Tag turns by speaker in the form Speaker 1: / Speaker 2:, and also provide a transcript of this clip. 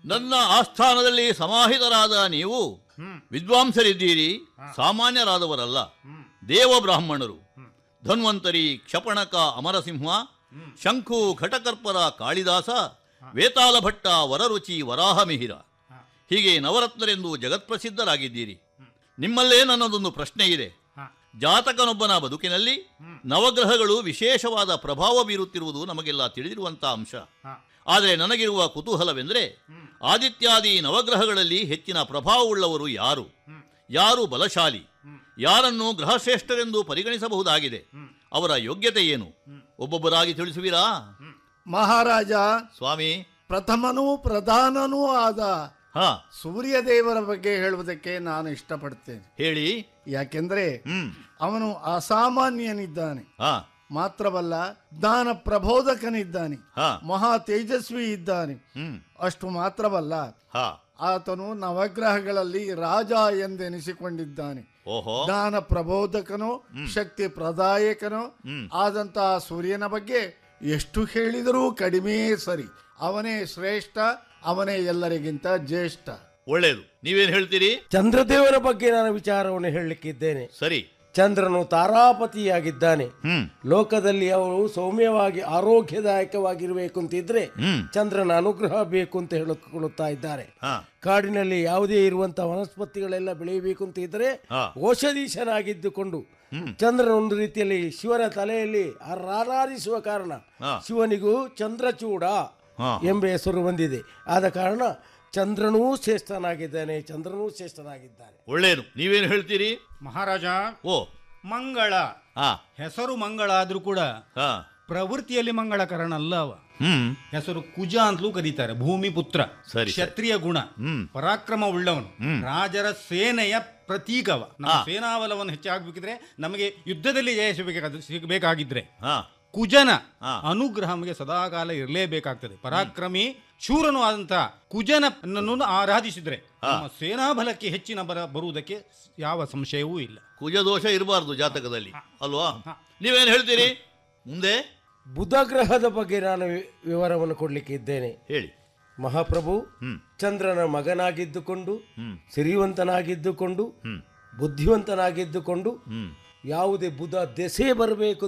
Speaker 1: ನನ್ನ ಆಸ್ಥಾನದಲ್ಲಿ ಸಮಾಹಿತರಾದ ನೀವು ವಿದ್ವಾಂಸರಿದ್ದೀರಿ ಸಾಮಾನ್ಯರಾದವರಲ್ಲ ದೇವ ಬ್ರಾಹ್ಮಣರು ಧನ್ವಂತರಿ ಕ್ಷಪಣಕ ಅಮರಸಿಂಹ ಶಂಖು ಘಟಕರ್ಪರ ಕಾಳಿದಾಸ ವೇತಾಲ ಭಟ್ಟ ವರರುಚಿ ವರಾಹಮಿಹಿರ ಹೀಗೆ ನವರತ್ನರೆಂದು ಜಗತ್ಪ್ರಸಿದ್ಧರಾಗಿದ್ದೀರಿ ನಿಮ್ಮಲ್ಲೇ ನನ್ನದೊಂದು ಪ್ರಶ್ನೆ ಇದೆ ಜಾತಕನೊಬ್ಬನ ಬದುಕಿನಲ್ಲಿ ನವಗ್ರಹಗಳು ವಿಶೇಷವಾದ ಪ್ರಭಾವ ಬೀರುತ್ತಿರುವುದು ನಮಗೆಲ್ಲ ತಿಳಿದಿರುವಂತಹ ಅಂಶ ಆದರೆ ನನಗಿರುವ ಕುತೂಹಲವೆಂದರೆ ಆದಿತ್ಯಾದಿ ನವಗ್ರಹಗಳಲ್ಲಿ ಹೆಚ್ಚಿನ ಪ್ರಭಾವವುಳ್ಳವರು ಯಾರು ಯಾರು ಬಲಶಾಲಿ ಯಾರನ್ನು ಗ್ರಹಶ್ರೇಷ್ಠರೆಂದು ಪರಿಗಣಿಸಬಹುದಾಗಿದೆ ಅವರ ಯೋಗ್ಯತೆ ಏನು ಒಬ್ಬೊಬ್ಬರಾಗಿ ತಿಳಿಸುವಿರಾ
Speaker 2: ಮಹಾರಾಜ
Speaker 1: ಸ್ವಾಮಿ
Speaker 2: ಪ್ರಥಮನೂ ಪ್ರಧಾನನೂ ಆದ
Speaker 1: ಹಾ
Speaker 2: ಸೂರ್ಯದೇವರ ಬಗ್ಗೆ ಹೇಳುವುದಕ್ಕೆ ನಾನು ಇಷ್ಟಪಡ್ತೇನೆ
Speaker 1: ಹೇಳಿ
Speaker 2: ಯಾಕೆಂದ್ರೆ
Speaker 1: ಹ್ಮ್
Speaker 2: ಅವನು ಅಸಾಮಾನ್ಯನಿದ್ದಾನೆ
Speaker 1: ಹಾ
Speaker 2: ಮಾತ್ರವಲ್ಲ ಜ್ಞಾನ ಪ್ರಬೋಧಕನಿದ್ದಾನೆ
Speaker 1: ಹಾ
Speaker 2: ಮಹಾ ತೇಜಸ್ವಿ ಇದ್ದಾನೆ
Speaker 1: ಹ್ಮ್
Speaker 2: ಅಷ್ಟು ಮಾತ್ರವಲ್ಲ
Speaker 1: ಹಾ
Speaker 2: ಆತನು ನವಗ್ರಹಗಳಲ್ಲಿ ರಾಜ ಎಂದೆನಿಸಿಕೊಂಡಿದ್ದಾನೆ
Speaker 1: ಓಹೋ
Speaker 2: ಜ್ಞಾನ ಪ್ರಬೋಧಕನು ಶಕ್ತಿ ಪ್ರದಾಯಕನು
Speaker 1: ಹ್ಮ್.
Speaker 2: ಆದಂತಹ ಸೂರ್ಯನ ಬಗ್ಗೆ ಎಷ್ಟು ಹೇಳಿದರೂ ಕಡಿಮೆ ಸರಿ ಅವನೇ ಶ್ರೇಷ್ಠ ಅವನೇ ಎಲ್ಲರಿಗಿಂತ ಜ್ಯೇಷ್ಠ
Speaker 1: ಒಳ್ಳೆಯದು ನೀವೇನ್ ಹೇಳ್ತೀರಿ
Speaker 3: ಚಂದ್ರದೇವರ ಬಗ್ಗೆ ನಾನು ವಿಚಾರವನ್ನು ಹೇಳಲಿಕ್ಕಿದ್ದೇನೆ
Speaker 1: ಸರಿ
Speaker 3: ಚಂದ್ರನು ತಾರಾಪತಿಯಾಗಿದ್ದಾನೆ
Speaker 1: ಹ್ಮ್
Speaker 3: ಲೋಕದಲ್ಲಿ ಅವರು ಸೌಮ್ಯವಾಗಿ ಆರೋಗ್ಯದಾಯಕವಾಗಿರಬೇಕು ಅಂತಿದ್ರೆ
Speaker 1: ಹ್ಮ್
Speaker 3: ಚಂದ್ರನ ಅನುಗ್ರಹ ಬೇಕು ಅಂತ ಹೇಳಿಕೊಳ್ಳುತ್ತಾ ಇದ್ದಾರೆ
Speaker 1: ಹಾ
Speaker 3: ಕಾಡಿನಲ್ಲಿ ಯಾವುದೇ ಇರುವಂತಹ ವನಸ್ಪತಿಗಳೆಲ್ಲ ಬೆಳೆಯಬೇಕು ಅಂತ ಇದ್ರೆ
Speaker 1: ಹಾ.
Speaker 3: ಔಷಧೀಶನಾಗಿದ್ದುಕೊಂಡು
Speaker 1: ಹ್ಮ್.
Speaker 3: ಚಂದ್ರನ ಒಂದು ರೀತಿಯಲ್ಲಿ ಶಿವನ ತಲೆಯಲ್ಲಿ ಆರಾಧಿಸುವ ಕಾರಣ
Speaker 1: ಹಾ.
Speaker 3: ಶಿವನಿಗೂ ಚಂದ್ರಚೂಡ
Speaker 1: ಹಾ.
Speaker 3: ಎಂಬ ಹೆಸರು ಬಂದಿದೆ ಆದ ಕಾರಣ ಚಂದ್ರನೂ ಶ್ರೇಷ್ಠನಾಗಿದ್ದಾನೆ ಚಂದ್ರನೂ ಶ್ರೇಷ್ಠನಾಗಿದ್ದಾನೆ
Speaker 1: ಒಳ್ಳೆಯದು ನೀವೇನು ಹೇಳ್ತೀರಿ
Speaker 4: ಮಹಾರಾಜ
Speaker 1: ಓ
Speaker 4: ಮಂಗಳ
Speaker 1: ಹಾ
Speaker 4: ಹೆಸರು ಮಂಗಳ ಆದ್ರೂ ಕೂಡ
Speaker 1: ಹಾ
Speaker 4: ಪ್ರವೃತ್ತಿಯಲ್ಲಿ ಮಂಗಳಕರಣ ಅಲ್ಲ ಅವ
Speaker 1: ಹ್ಮ್
Speaker 4: ಹೆಸರು ಕುಜ ಅಂತಲೂ ಕರೀತಾರೆ ಭೂಮಿ ಪುತ್ರ
Speaker 1: ಸರಿ, ಸರಿ.
Speaker 4: ಕ್ಷತ್ರಿಯ ಗುಣ
Speaker 1: ಹ್ಮ್.
Speaker 4: ಪರಾಕ್ರಮ ಉಳ್ಳವನು
Speaker 1: ಹ್ಮ್.
Speaker 4: ರಾಜರ ಸೇನೆಯ ಪ್ರತೀಕವ ನಮ್ಮ
Speaker 1: ಹಾ.
Speaker 4: ಸೇನಾಬಲವನ್ನು ಹೆಚ್ಚಾಗಬೇಕಿದ್ರೆ ನಮಗೆ ಯುದ್ಧದಲ್ಲಿ ಜಯ ಸಿಗಬೇಕಾದ ಸಿಗಬೇಕಾಗಿದ್ರೆ
Speaker 1: ಹಾ
Speaker 4: ಕುಜನ
Speaker 1: ಹಾ.
Speaker 4: ಅನುಗ್ರಹ ನಮಗೆ ಸದಾಕಾಲ ಇರಲೇಬೇಕಾಗ್ತದೆ ಪರಾಕ್ರಮಿ ಶೂರನು ಆದಂತ ಕುಜನನ್ನು ಆರಾಧಿಸಿದ್ರೆ ನಮ್ಮ ಸೇನಾಬಲಕ್ಕೆ ಹೆಚ್ಚಿನ ಬರ ಬರುವುದಕ್ಕೆ ಯಾವ ಸಂಶಯವೂ ಇಲ್ಲ
Speaker 1: ಕುಜ ದೋಷ ಇರಬಾರ್ದು ಜಾತಕದಲ್ಲಿ ಅಲ್ವಾ ನೀವೇನು ಹೇಳ್ತೀರಿ ಮುಂದೆ
Speaker 3: ಬುಧ ಗ್ರಹದ ಬಗ್ಗೆ ನಾನು ವಿ- ವಿವರವನ್ನು ಕೊಡಲಿಕ್ಕೆ ಇದ್ದೇನೆ
Speaker 1: ಹೇಳಿ
Speaker 3: ಮಹಾಪ್ರಭು
Speaker 1: ಹ್ಮ್
Speaker 3: ಚಂದ್ರನ ಮಗನಾಗಿದ್ದುಕೊಂಡು
Speaker 1: ಹ್ಮ್
Speaker 3: ಸಿರಿವಂತನಾಗಿದ್ದುಕೊಂಡು
Speaker 1: ಹ್ಮ್
Speaker 3: ಬುದ್ಧಿವಂತನಾಗಿದ್ದುಕೊಂಡು
Speaker 1: ಹ್ಮ್
Speaker 3: ಯಾವುದೇ ಬುಧ ದೆಸೆ ಬರಬೇಕು